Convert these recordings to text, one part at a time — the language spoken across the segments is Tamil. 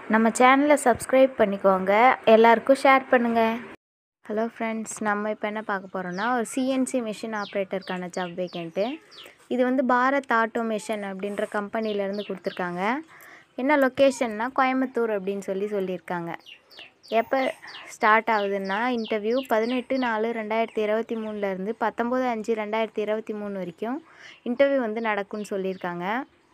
நம்ம சேனலை சப்ஸ்கிரைப் பண்ணிக்கோங்க எல்லாருக்கும் ஷேர் பண்ணுங்கள் ஹலோ ஃப்ரெண்ட்ஸ் நம்ம இப்போ என்ன பார்க்க போகிறோம்னா ஒரு சிஎன்சி மிஷின் ஆப்ரேட்டருக்கான ஜாப் வேக்கண்ட்டு இது வந்து பாரத் ஆட்டோமேஷன் அப்படின்ற கம்பெனிலேருந்து கொடுத்துருக்காங்க என்ன லொக்கேஷன்னா கோயம்புத்தூர் அப்படின்னு சொல்லி சொல்லியிருக்காங்க எப்போ ஸ்டார்ட் ஆகுதுன்னா இன்டர்வியூ பதினெட்டு நாலு ரெண்டாயிரத்தி இருபத்தி மூணுலேருந்து பத்தொம்போது அஞ்சு ரெண்டாயிரத்தி இருபத்தி மூணு வரைக்கும் இன்டர்வியூ வந்து நடக்கும்னு சொல்லியிருக்காங்க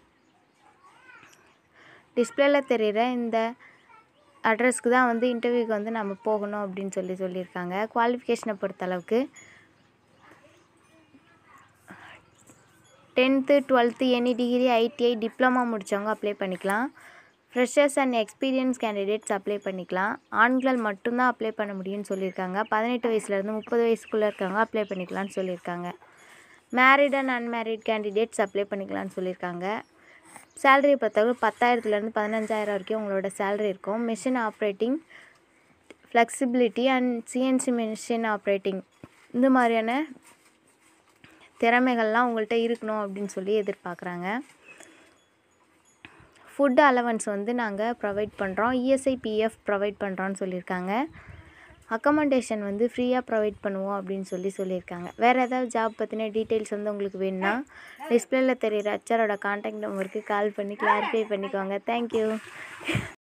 டிஸ்பிளேல தெரிகிற இந்த அட்ரஸ்க்கு தான் வந்து இன்டர்வியூக்கு வந்து நம்ம போகணும் அப்படின்னு சொல்லி சொல்லியிருக்காங்க குவாலிஃபிகேஷனை பொறுத்தளவுக்கு tenth twelfth any degree ITI diploma முடித்தவங்க அப்ளை பண்ணிக்கலாம் freshers and experience candidates apply பண்ணிக்கலாம் ஆண்கள் மட்டும்தான் அப்ளை பண்ண முடியும்னு சொல்லியிருக்காங்க பதினெட்டு வயசுலேருந்து முப்பது வயசுக்குள்ளே இருக்கவங்க அப்ளை பண்ணிக்கலாம்னு சொல்லியிருக்காங்க married and unmarried candidates apply பண்ணிக்கலாம்னு சொல்லியிருக்காங்க சேலரி பொறுத்தவரை பத்தாயிரத்துலேருந்து பதினஞ்சாயிரம் வரைக்கும் உங்களோட சேலரி இருக்கும் machine operating flexibility and CNC machine operating இந்த மாதிரியான திறமைகள்லாம் உங்கள்கிட்ட இருக்கணும் அப்படின்னு சொல்லி எதிர்பார்க்குறாங்க ஃபுட் அலவன்ஸ் வந்து நாங்கள் ப்ரொவைட் பண்ணுறோம் இஎஸ்ஐ பிஎஃப் ப்ரொவைட் பண்ணுறோன்னு சொல்லியிருக்காங்க அக்கமண்டேஷன் வந்து ஃப்ரீயாக ப்ரொவைட் பண்ணுவோம் அப்படின்னு சொல்லி சொல்லியிருக்காங்க வேறு ஏதாவது ஜாப் பற்றின டீட்டெயில்ஸ் வந்து உங்களுக்கு வேணும்னா டிஸ்பிளேல தெரிகிற அச்சரோட காண்டாக்ட் நம்பருக்கு கால் பண்ணி கிளாரிஃபை பண்ணிக்கோங்க தேங்க்யூ